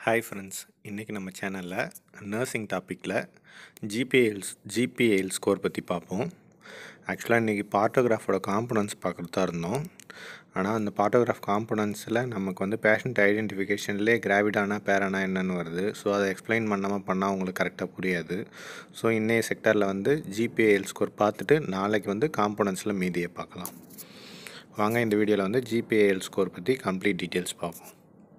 Hi friends இன்றைக்கி நம்ம சேனலில் நர்சிங் டாப்பிக்கில் ஜிபிஏஎல்ஸ் ஜிபிஏஎல் ஸ்கோர் பற்றி பார்ப்போம் ஆக்சுவலாக இன்றைக்கி பார்ட்டோகிராஃபோட காம்பனன்ஸ் பார்க்குறது தான் இருந்தோம் ஆனால் அந்த பார்ட்டோகிராஃப் காம்பனன்ஸில் நமக்கு வந்து பேஷண்ட் ஐடென்டிஃபிகேஷன்லேயே கிராவிடானா பேரானா என்னென்னு வருது ஸோ அதை எக்ஸ்பிளைன் பண்ணாமல் பண்ணால் உங்களுக்கு கரெக்டாக புரியாது ஸோ இன்னைய செக்டரில் வந்து ஜிபிஏஎல் ஸ்கோர் பார்த்துட்டு நாளைக்கு வந்து காம்பனன்ஸில் மீதியை பார்க்கலாம் வாங்க இந்த வீடியோவில் வந்து ஜிபிஏஎல் ஸ்கோர் பற்றி கம்ப்ளீட் டீட்டெயில்ஸ் பார்ப்போம்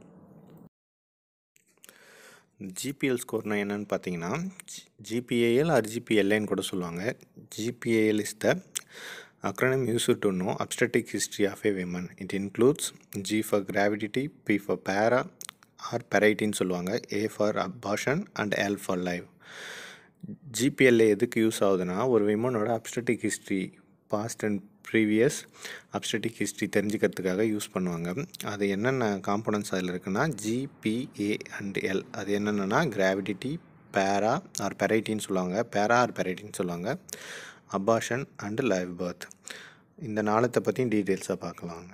ஜிபிஎல் ஸ்கோர்னா என்னன்னு பார்த்தீங்கன்னா ஜிபிஏஎல் ஆர் ஜிபிஎல்ஏன்னு கூட சொல்லுவாங்க GPAL is the acronym used to know obstetric history of a woman. It includes G for gravidity, P for para or parity சொல்லுவாங்க A for abortion and L for live. GPLA எதுக்கு use ஆகுதுன்னா ஒரு விமனோட obstetric history past and previous obstetric history தெரிஞ்சுக்கிறதுக்காக use பண்ணுவாங்க அது என்னென்ன components அதில் இருக்குன்னா ஜிபிஏ அண்ட் எல் அது என்னென்னா கிராவிடிட்டி பேரா ஆர் பெரைட்டின்னு சொல்லுவாங்க பேரா ஆர் பெரைட்டின்னு சொல்லுவாங்க அபாஷன் அண்டு லைவ் பர்த் இந்த நாளத்தை பற்றியும் டீட்டெயில்ஸாக பார்க்கலாங்க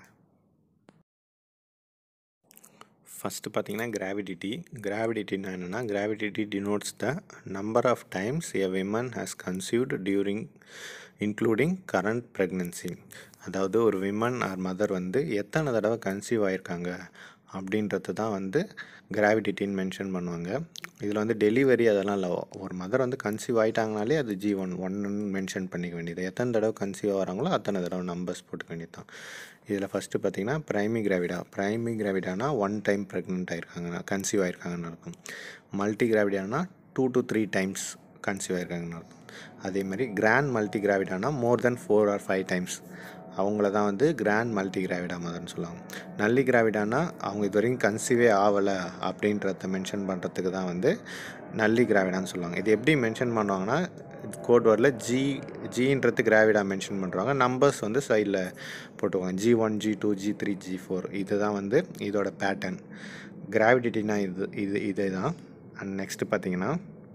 ஃபஸ்ட்டு பார்த்தீங்கன்னா கிராவிடிட்டி கிராவிடிட்டினா என்னென்னா gravidity denotes the number of times a woman has conceived during including current pregnancy அதாவது ஒரு விமன் ஆர் மதர் வந்து எத்தனை தடவை கன்சீவ் ஆகிருக்காங்க அப்படின்றது தான் வந்து கிராவிடிட்டின்னு மென்ஷன் பண்ணுவாங்க இதில் வந்து டெலிவரி அதெல்லாம் இல்லை ஒரு மதர் வந்து கன்சீவ் ஆகிட்டாங்கனாலே அது ஜி ஒன் ஒன்னு மென்ஷன் பண்ணிக்க வேண்டியது எத்தனை தடவை கன்சீவ் ஆகிறாங்களோ அத்தனை தடவை நம்பர்ஸ் போட்டுக்க வேண்டியது தான் இதில் ஃபஸ்ட்டு பார்த்தீங்கன்னா ப்ரைமி கிராவிடா ப்ரைமி கிராவிடானா ஒன் டைம் ப்ரெக்னென்ட் ஆகிருக்காங்க கன்சீவ் ஆகிருக்காங்கன்னு அர்த்தம் மல்டி கிராவிடானா two to three times conceive ஆகிருக்காங்கன்னு அர்த்தம் அதே மாதிரி கிராண்ட் மல்டி கிராவிடானா more than four or five times அவங்கள தான் வந்து கிராண்ட் மல்டி கிராவிடா மதர்னு சொல்லுவாங்க நல்லி கிராவிடானா அவங்க இது வரைக்கும் கன்சீவே ஆகலை அப்படின்றத மென்ஷன் பண்ணுறதுக்கு தான் வந்து நல்லி கிராவிடான்னு சொல்லுவாங்க இது எப்படி மென்ஷன் பண்ணுவாங்கன்னா கோட் வேர்டில் ஜி ஜின்றது கிராவிடா மென்ஷன் பண்ணுறாங்க நம்பர்ஸ் வந்து சைடில் போட்டுவாங்க G one G two G three G four இதுதான் வந்து இதோட பேட்டர்ன் கிராவிடிட்டினா இது இது இதே தான் அண்ட் நெக்ஸ்ட்டு பார்த்தீங்கன்னா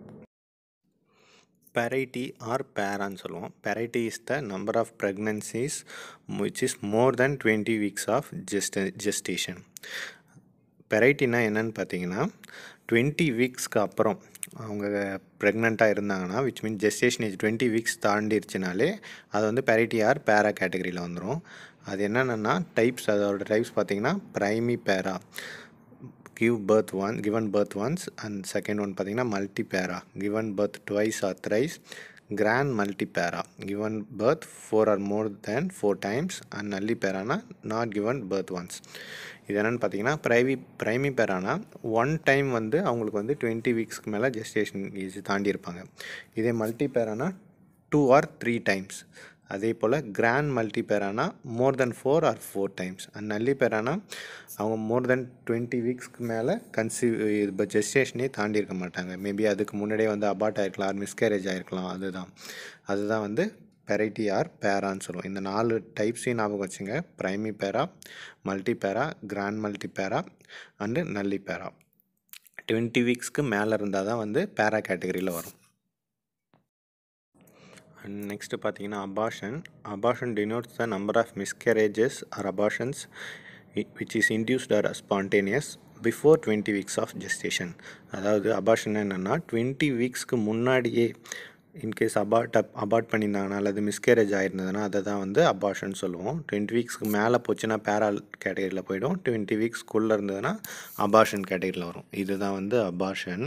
பெரைட்டி ஆர் பேரான்னு சொல்லுவோம் parity is the number of pregnancies which is more than twenty weeks of gest gestation பெரைட்டினா என்னன்னு பார்த்தீங்கன்னா டுவெண்ட்டி வீக்ஸ்க்கு அப்புறம் அவங்க ப்ரெக்னெண்ட்டாக இருந்தாங்கன்னா which mean gestation age twenty weeks தாண்டிருச்சுனாலே அது வந்து பெரைட்டி ஆர் பேரா கேட்டகரியில் வந்துடும் அது என்னென்னா டைப்ஸ் அதோட டைப்ஸ் பார்த்தீங்கன்னா primipara give birth one given birth once and second one பார்த்தீங்கன்னா multipara given birth twice or thrice grand multipara given birth four or more than four times and nulli பேரானா not given birth once இது என்னென்னு பார்த்தீங்கன்னா ப்ரைவி ப்ரைமி பேரானா one time வந்து அவங்களுக்கு வந்து twenty வீக்ஸ்க்கு மேலே gestation age தாண்டி இருப்பாங்க இதே மல்டி பேரானா டூ ஆர் த்ரீ டைம்ஸ் அதே போல் கிராண்ட் மல்டி பேரானா more than four or four times and nulli பேரானா அவங்க மோர் தென் டுவெண்ட்டி வீக்ஸ்க்கு மேலே கன்சீவ் இப்போ ஜெஸ்டேஷனே தாண்டி இருக்க மாட்டாங்க மேபி அதுக்கு முன்னாடியே வந்து அபார்ட் ஆகிருக்கலாம் ஆர் மிஸ்கேரேஜ் ஆகிருக்கலாம் அதுதான் அதுதான் வந்து பெரைட்டி ஆர் பேரான்னு சொல்லுவோம் இந்த நாலு டைப்ஸையும் ஞாபகம் வச்சுங்க ப்ரைமி primipara multipara grand multipara and nullipara twenty வீக்ஸ்க்கு மேலே இருந்தால் தான் வந்து பேரா கேட்டகரியில் வரும் அண்ட் நெக்ஸ்ட்டு பார்த்தீங்கன்னா abortion abortion denotes the number of miscarriages or abortions which is induced or spontaneous before twenty weeks of gestation அதாவது abortion என்னென்னா twenty வீக்ஸ்க்கு முன்னாடியே இன்கேஸ் அபார்ட் அபார்ட் பண்ணியிருந்தாங்கன்னா அல்லது மிஸ்கேரேஜ் ஆகிருந்ததுன்னா அதை தான் வந்து அபாஷன் சொல்லுவோம் டுவெண்ட்டி வீக்ஸ்க்கு மேலே போச்சுன்னா பேரா கேட்டகரியில் போயிடும் டுவெண்ட்டி வீக்ஸ்க்குள்ளே இருந்ததுன்னா அபாஷன் கேட்டகரியில் வரும் இதுதான் வந்து அபாஷன்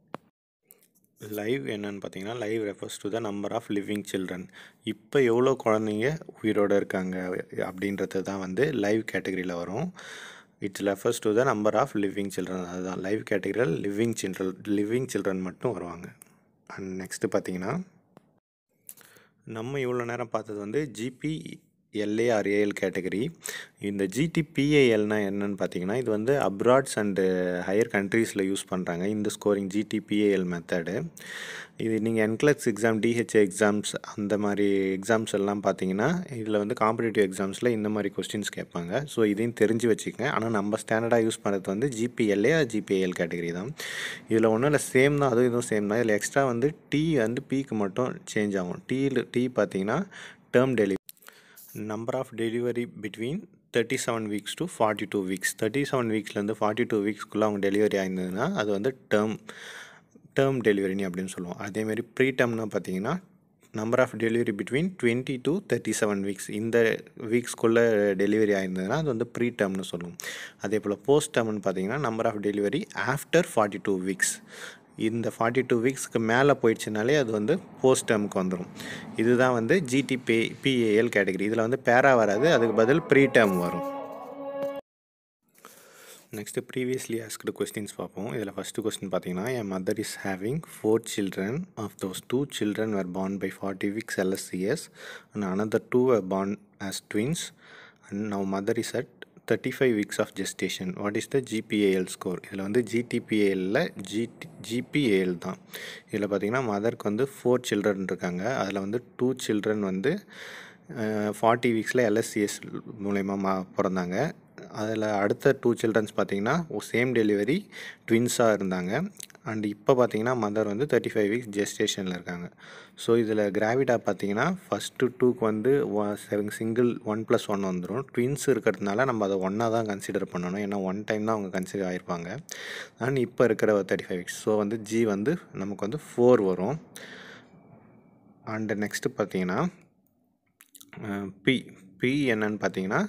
லைவ் என்னன்னு பார்த்தீங்கன்னா live refers to the number of living children இப்போ எவ்வளோ குழந்தைங்க உயிரோடு இருக்காங்க அப்படின்றது தான் வந்து லைவ் கேட்டகரியில் வரும் it's refers to the number of living children அதுதான் லைவ் கேட்டகரியில் லிவிங் சில்ட்ரன் லிவிங் சில்ட்ரன் மட்டும் வருவாங்க அண்ட் நெக்ஸ்ட்டு பார்த்தீங்கன்னா நம்ம இவ்வளோ நேரம் பார்த்தது வந்து ஜிபி எல்ஏஆர்ஏஎல் கேட்டகரி இந்த ஜிடிபிஏஎல்னால் என்னன்னு பார்த்தீங்கன்னா இது வந்து அப்ராட்ஸ் அண்டு ஹையர் கண்ட்ரீஸில் யூஸ் பண்ணுறாங்க இந்த ஸ்கோரிங் ஜிடிபிஏஎல் மெத்தடு இது நீங்கள் என்க்ளக்ஸ் எக்ஸாம் டிஹெச்ஏ எக்ஸாம்ஸ் அந்த மாதிரி எக்ஸாம்ஸ் எல்லாம் பார்த்தீங்கன்னா இதில் வந்து காம்படிட்டிவ் எக்ஸாம்ஸில் இந்த மாதிரி கொஸ்டின்ஸ் கேட்பாங்க ஸோ இதையும் தெரிஞ்சு வச்சுக்கங்க ஆனால் நம்ம ஸ்டாண்டர்டாக யூஸ் பண்ணுறது வந்து ஜிபிஎல்ஏ ஜிபிஏஎல் கேட்டகரி தான் இதில் ஒன்றும் இல்லை சேம் தான் அதுவும் இதுவும் சேம் தான் இதில் எக்ஸ்ட்ரா வந்து டி வந்து பிக்கு மட்டும் சேஞ்ச் ஆகும் டீயில் டி பார்த்தீங்கன்னா term delivery number of delivery between thirty seven weeks to forty two weeks thirty seven வீக்ஸ்லேருந்து ஃபார்ட்டி டூ வீக்ஸ்க்குள்ளே அவங்க டெலிவரி ஆயிருந்ததுன்னா அது வந்து டேர்ம் டேர்ம் டெலிவரினி அப்படின்னு சொல்லுவோம் அதேமாரி ப்ரீ டேர்ம்னா பார்த்தீங்கன்னா number of delivery between twenty to thirty seven weeks இந்த வீக்ஸ்க்குள்ளே டெலிவரி ஆயிருந்ததுன்னா அது வந்து ப்ரீ டேர்ம்னு சொல்லுவோம் அதே போல் போஸ்ட் டேர்ம்னு பார்த்தீங்கன்னா number of delivery after forty two weeks இந்த ஃபார்ட்டி டூ வீக்ஸ்க்கு மேலே போயிடுச்சுனாலே அது வந்து போஸ்ட் டேர்முக்கு வந்துடும் இதுதான் வந்து ஜிடி பே பிஏஎல் கேட்டகரி இதில் வந்து பேரா வராது அதுக்கு பதில் ப்ரீ டேர்ம் வரும் நெக்ஸ்ட்டு ப்ரீவியஸ்லி ஆஸ்க்டு கொஸ்டின்ஸ் பார்ப்போம் இதில் ஃபஸ்ட்டு கொஸ்டின் பார்த்தீங்கன்னா என் mother is having four children of those two children were born by forty weeks LSCS and another two were born as twins and now mother is at thirty five weeks of gestation what is the GPAL score இதில் வந்து ஜிடிபிஏஎல்ல GT ஜிபிஏஎல் தான் இதில் பார்த்தீங்கன்னா மதருக்கு வந்து four children இருக்காங்க அதில் வந்து டூ சில்ட்ரன் வந்து ஃபார்ட்டி வீக்ஸில் எல்எஸ்சிஎஸ் மூலயமா மா பிறந்தாங்க அதில் அடுத்த டூ சில்ட்ரன்ஸ் பார்த்தீங்கன்னா சேம் டெலிவரி ட்வின்ஸாக இருந்தாங்க அண்ட் இப்போ பார்த்தீங்கன்னா மதர் வந்து தேர்ட்டி ஃபைவ் வீக்ஸ் ஜெஸ்டேஷனில் இருக்காங்க ஸோ இதில் கிராவிடா பார்த்தீங்கன்னா ஃபஸ்ட்டு டூக்கு வந்து seven single one plus one வந்துடும் ட்வின்ஸ் இருக்கிறதுனால நம்ம அதை ஒன்றா தான் கன்சிடர் பண்ணணும் ஏன்னா ஒன் டைம் தான் அவங்க கன்சிடர் ஆகிருப்பாங்க அண்ட் இப்போ இருக்கிற தேர்ட்டி ஃபைவ் வீக்ஸ் ஸோ வந்து ஜி வந்து நமக்கு வந்து ஃபோர் வரும் அண்டு நெக்ஸ்ட்டு பார்த்தீங்கன்னா பி பி என்னன்னு பார்த்தீங்கன்னா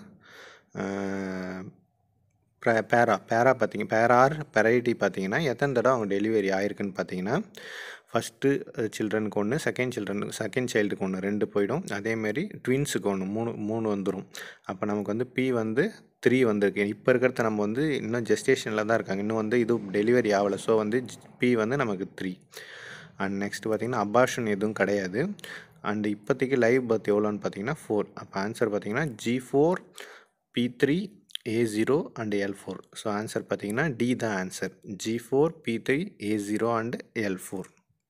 பேரா பேரா பார்த்தீங்க பேரார் பெரைட்டி பார்த்தீங்கன்னா எத்தனை தடவை அவங்க டெலிவரி ஆயிருக்குன்னு பார்த்தீங்கன்னா ஃபஸ்ட்டு சில்ட்ரனுக்கு ஒன்று செகண்ட் சில்ட்ரன் செகண்ட் சைல்டுக்கு ஒன்று ரெண்டு போயிடும் அதேமாரி ட்வின்ஸுக்கு ஒன்று மூணு மூணு வந்துடும் அப்போ நமக்கு வந்து பி வந்து த்ரீ வந்திருக்கு இப்போ இருக்கிறத நம்ம வந்து இன்னும் ஜெஸ்டேஷனில் தான் இருக்காங்க இன்னும் வந்து இது டெலிவரி ஆகலை ஸோ வந்து பி வந்து நமக்கு த்ரீ அண்ட் நெக்ஸ்ட் பார்த்திங்கன்னா அபார்ஷன் எதுவும் கிடையாது அண்ட் இப்போதைக்கு லைவ் பர்த் எவ்வளோன்னு பார்த்தீங்கன்னா ஃபோர் அப்போ ஆன்சர் பார்த்தீங்கன்னா G four P three A zero and L four so answer பார்த்தீங்கன்னா டி தான் answer G four P three A zero and L four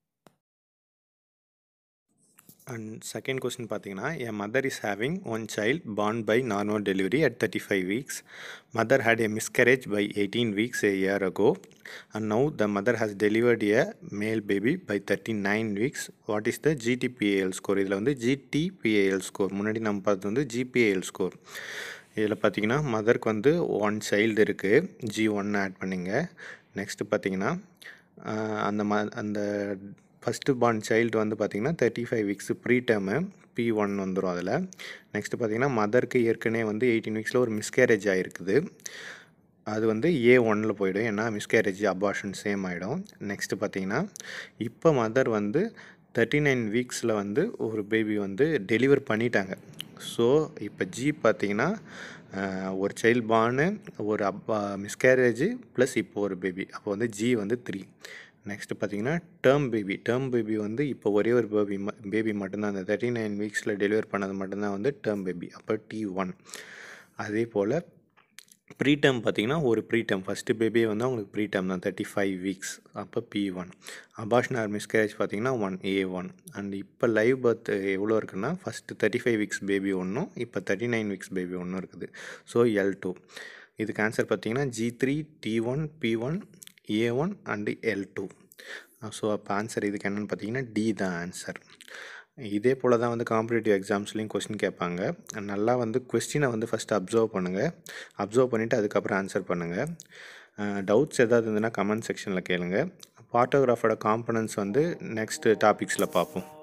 and second question பார்த்தீங்கன்னா என் mother is having one child born by normal delivery at thirty five weeks mother had a miscarriage by eighteen weeks a year ago and now the mother has delivered a male baby by thirty nine weeks what is the GTPAL score இதில் வந்து ஜிடிபிஏஎல் score முன்னாடி நம்ம பார்த்தது வந்து GPAL score இதில் பார்த்தீங்கன்னா மதருக்கு வந்து ஒன் சைல்டு இருக்குது ஜி ஒன் ஆட் பண்ணிங்க நெக்ஸ்ட்டு பார்த்தீங்கன்னா அந்த ம அந்த ஃபஸ்ட்டு பார்ன் சைல்டு வந்து பார்த்திங்கன்னா thirty five weeks preterm P one வந்துடும் அதில் நெக்ஸ்ட்டு பார்த்திங்கன்னா மதருக்கு ஏற்கனவே வந்து எயிட்டீன் வீக்ஸில் ஒரு மிஸ்கேரேஜ் ஆகிருக்குது அது வந்து ஏ ஒன்னில் போயிடும் ஏன்னா மிஸ்கேரேஜ் அபார்ஷன் சேம் ஆகிடும் நெக்ஸ்ட்டு பார்த்தீங்கன்னா இப்போ மதர் வந்து தேர்ட்டி நைன் வீக்ஸில் வந்து ஒரு பேபி வந்து டெலிவர் பண்ணிட்டாங்க ஸோ இப்போ ஜி பார்த்தீங்கன்னா ஒரு சைல்ட் பார்னு ஒரு அப்பா மிஸ்கேரேஜ் ப்ளஸ் இப்போ ஒரு பேபி அப்போ வந்து ஜி வந்து த்ரீ நெக்ஸ்ட்டு பார்த்தீங்கன்னா டேர்ம் பேபி டேர்ம் பேபி வந்து இப்போ ஒரே ஒரு பேபி பேபி மட்டும்தான் அந்த தேர்ட்டி நைன் வீக்ஸில் டெலிவர் பண்ணது மட்டும்தான் வந்து டேர்ம் பேபி அப்போ டி ஒன் அதே போல் ப்ரீ டேர்ம் பார்த்தீங்கன்னா ஒரு ப்ரீ டேர்ம் ஃபஸ்ட்டு பேபியே வந்து அவங்களுக்கு ப்ரீ டேர்ம் தான் தேர்ட்டி ஃபைவ் வீக்ஸ் அப்போ P one abortion or miscarriage பார்த்தீங்கன்னா ஒன் ஏ ஒன் அண்ட் இப்போ லைவ் பர்த் எவ்வளோ இருக்குன்னா first thirty five weeks baby ஒன்றும் இப்போ தேர்ட்டி நைன் வீக்ஸ் பேபி ஒன்றும் இருக்குது ஸோ எல் டூ இதுக்கு ஆன்சர் பார்த்தீங்கன்னா G three T one P one A one and L two so அப்போ ஆன்சர் இதுக்கு என்னென்னு பார்த்தீங்கன்னா டி தான் ஆன்சர் இதே போல் தான் வந்து காம்படிட்டிவ் எக்ஸாம்ஸ்லேயும் கொஸ்டின் கேட்பாங்க நல்லா வந்து கொஸ்டினை வந்து ஃபஸ்ட்டு அப்சர்வ் பண்ணுங்கள் அப்சர்வ் பண்ணிவிட்டு அதுக்கப்புறம் ஆன்சர் பண்ணுங்கள் டவுட்ஸ் ஏதாவது இருந்ததுன்னா கமெண்ட் செக்ஷனில் கேளுங்க ஃபாட்டோகிராஃபோட காம்பனன்ஸ் வந்து நெக்ஸ்ட்டு டாபிக்ஸில் பார்ப்போம்